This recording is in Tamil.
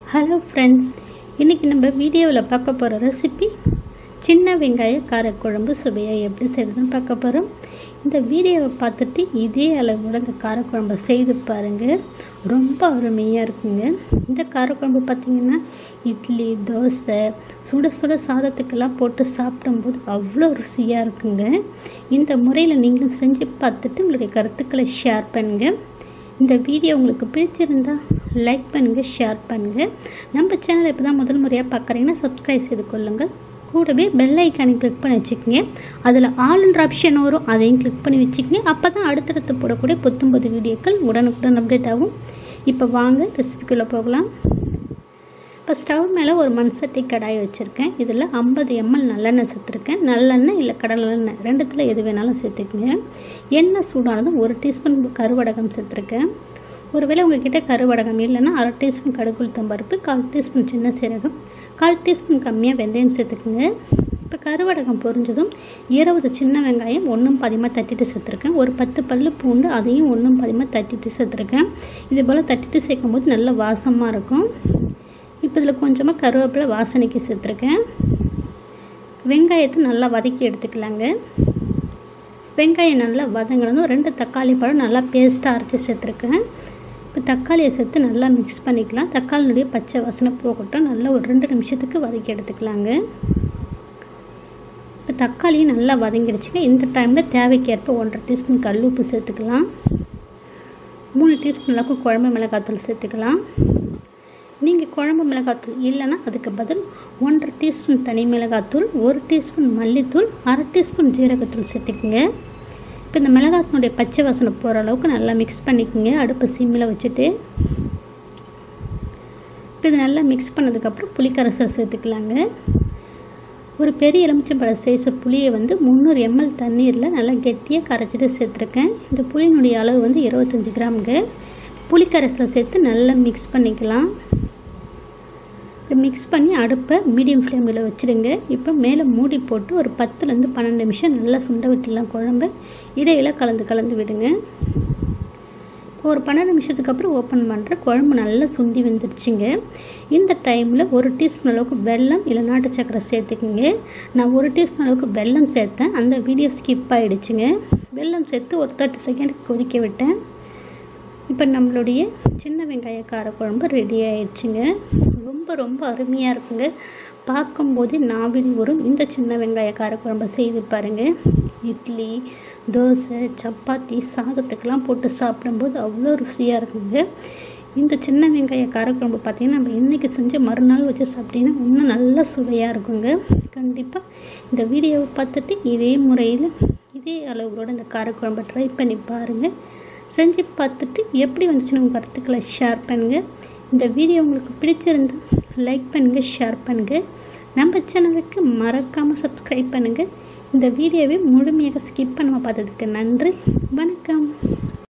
ஹலோ ஃப்ரெண்ட்ஸ் இன்றைக்கி நம்ம வீடியோவில் பார்க்க போகிற ரெசிபி சின்ன வெங்காய காரக்குழம்பு சுவையாக எப்படி செய்கிறதுன்னு பார்க்க போகிறோம் இந்த வீடியோவை பார்த்துட்டு இதே அளவோட இந்த காரக்குழம்பை செய்து பாருங்கள் ரொம்ப அருமையாக இருக்குங்க இந்த காரக்குழம்பு பார்த்திங்கன்னா இட்லி தோசை சுட சுட சாதத்துக்கெல்லாம் போட்டு சாப்பிடும்போது அவ்வளோ ருசியாக இருக்குங்க இந்த முறையில் நீங்களும் செஞ்சு பார்த்துட்டு உங்களுடைய கருத்துக்களை ஷேர் பண்ணுங்கள் இந்த வீடியோ உங்களுக்கு பிடிச்சிருந்தா லைக் பண்ணுங்கள் ஷேர் பண்ணுங்கள் நம்ம சேனலை இப்போ தான் முதல் முறையாக பார்க்குறீங்கன்னா சப்ஸ்கிரைப் செய்து கொள்ளுங்கள் கூடவே பெல் ஐக்கானை கிளிக் பண்ணி வச்சுக்கோங்க அதில் ஆல்ன்ற ஆப்ஷன் வரும் அதையும் கிளிக் பண்ணி வச்சுக்கோங்க அப்போ தான் அடுத்தடுத்து போடக்கூடிய புத்தம்பது வீடியோக்கள் உடனுக்குடன் அப்டேட் ஆகும் இப்போ வாங்க ரெசிபிக்குள்ளே போகலாம் இப்போ ஸ்டவ் மேலே ஒரு மண் சட்டி கடாய் வச்சுருக்கேன் இதில் ஐம்பது எம்எல் நல்லெண்ணெய் சேர்த்துருக்கேன் நல்லெண்ணெய் இல்லை கடலெண்ணெய் ரெண்டுத்தில் எது வேணாலும் சேர்த்துக்குங்க எண்ணெய் சூடானதும் ஒரு டீஸ்பூன் கருவடகம் சேர்த்துருக்கேன் ஒருவேளை உங்ககிட்ட கருவடகம் இல்லைன்னா அரை டீஸ்பூன் கடுகுளுத்தம் பருப்பு கால் டீஸ்பூன் சின்ன சீரகம் கால் டீஸ்பூன் கம்மியாக வெந்தயம் சேர்த்துக்குங்க இப்போ கருவடகம் பொரிஞ்சதும் இருபது சின்ன வெங்காயம் ஒன்றும் பாதியமாக தட்டிட்டு சேர்த்துருக்கேன் ஒரு பத்து பல் பூண்டு அதையும் ஒன்றும் பாதியமாக தட்டிட்டு சேர்த்துருக்கேன் இது போல் தட்டிட்டு சேர்க்கும்போது நல்ல வாசமாக இருக்கும் இப்போ இதில் கொஞ்சமாக கருவேப்பிலை வாசனைக்கு சேர்த்துருக்கேன் வெங்காயத்தை நல்லா வதக்கி எடுத்துக்கலாங்க வெங்காயம் நல்லா வதங்கினதும் ரெண்டு தக்காளி பழம் நல்லா பேஸ்ட்டாக அரைச்சி சேர்த்துருக்கேன் இப்போ தக்காளியை சேர்த்து நல்லா மிக்ஸ் பண்ணிக்கலாம் தக்காளினுடைய பச்சை வாசனை போகட்டும் நல்லா ஒரு ரெண்டு நிமிஷத்துக்கு வதக்கி எடுத்துக்கலாங்க இப்போ தக்காளியும் நல்லா வதங்கிடுச்சுங்க இந்த டைமில் தேவைக்கேற்ப ஒன்றரை டீஸ்பூன் கல் உப்பு சேர்த்துக்கலாம் மூணு டீஸ்பூன் அளவுக்கு குழம்பு மிளகாத்தூள் சேர்த்துக்கலாம் நீங்கள் குழம்பு மிளகாத்தூள் இல்லைன்னா அதுக்கு பதில் ஒன்றரை டீஸ்பூன் தனி மிளகாத்தூள் ஒரு டீஸ்பூன் மல்லித்தூள் அரை டீஸ்பூன் ஜீரகத்தூள் சேர்த்துக்குங்க இப்போ இந்த மிளகாத்தூளுடைய பச்சை வாசனை போகிற அளவுக்கு நல்லா மிக்ஸ் பண்ணிக்கோங்க அடுப்பு சிம்மில் வச்சுட்டு இப்போ இது நல்லா மிக்ஸ் பண்ணதுக்கப்புறம் புளிக்கரசல் சேர்த்துக்கலாங்க ஒரு பெரிய எலுமிச்சம்பழ சைஸு புளியை வந்து முந்நூறு எம்எல் தண்ணீரில் நல்லா கெட்டியாக கரைச்சிட்டு சேர்த்துருக்கேன் இந்த புளியினுடைய அளவு வந்து இருபத்தஞ்சி கிராமுங்க புளிக்கரைசலை சேர்த்து நல்லா மிக்ஸ் பண்ணிக்கலாம் மிக்ஸ் பண்ணி அடுப்பை மீடியம் ஃப்ளேமில் வச்சுடுங்க இப்போ மேலே மூடி போட்டு ஒரு பத்துலேருந்து பன்னெண்டு நிமிஷம் நல்லா சுண்ட விட்டுடலாம் குழம்பு இடையில கலந்து கலந்து விடுங்க ஒரு பன்னெண்டு நிமிஷத்துக்கு அப்புறம் ஓப்பன் பண்ணுற குழம்பு நல்லா சுண்டி வந்துருச்சுங்க இந்த டைமில் ஒரு டீஸ்பூன் அளவுக்கு வெல்லம் இல்லை நாட்டு சக்கரை சேர்த்துக்குங்க நான் ஒரு டீஸ்பூன் அளவுக்கு வெல்லம் சேர்த்தேன் அந்த வீடியோ ஸ்கிப் ஆகிடுச்சுங்க வெல்லம் சேர்த்து ஒரு தேர்ட்டி செகண்ட் கொதிக்க விட்டேன் இப்போ நம்மளுடைய சின்ன வெங்காய காரக்குழம்பு ரெடி ஆயிடுச்சுங்க ரொம்ப ரொம்ப அருமையாக இருக்குங்க பார்க்கும்போதே நாவில் வரும் இந்த சின்ன வெங்காய காரக்குழம்பை செய்து பாருங்கள் இட்லி தோசை சப்பாத்தி சாதத்துக்கெல்லாம் போட்டு சாப்பிடும்போது அவ்வளோ ருசியாக இருக்குங்க இந்த சின்ன வெங்காய காரக்குழம்பு பார்த்திங்கன்னா நம்ம இன்றைக்கி செஞ்சு மறுநாள் வச்சு சாப்பிட்டீங்கன்னா இன்னும் நல்ல சுவையாக இருக்குங்க கண்டிப்பாக இந்த வீடியோவை பார்த்துட்டு இதே முறையில் இதே அளவுகளோட இந்த காரக்குழம்பை ட்ரை பண்ணி பாருங்கள் செஞ்சு பார்த்துட்டு எப்படி வந்துச்சுன்னு உங்கள் கருத்துக்களை ஷேர் பண்ணுங்கள் இந்த வீடியோ உங்களுக்கு பிடிச்சிருந்தால் லைக் பண்ணுங்கள் ஷேர் பண்ணுங்கள் நம்ம சேனலுக்கு மறக்காமல் சப்ஸ்கிரைப் பண்ணுங்கள் இந்த வீடியோவை முழுமையாக ஸ்கிப் பண்ணாமல் பார்த்ததுக்கு நன்றி வணக்கம்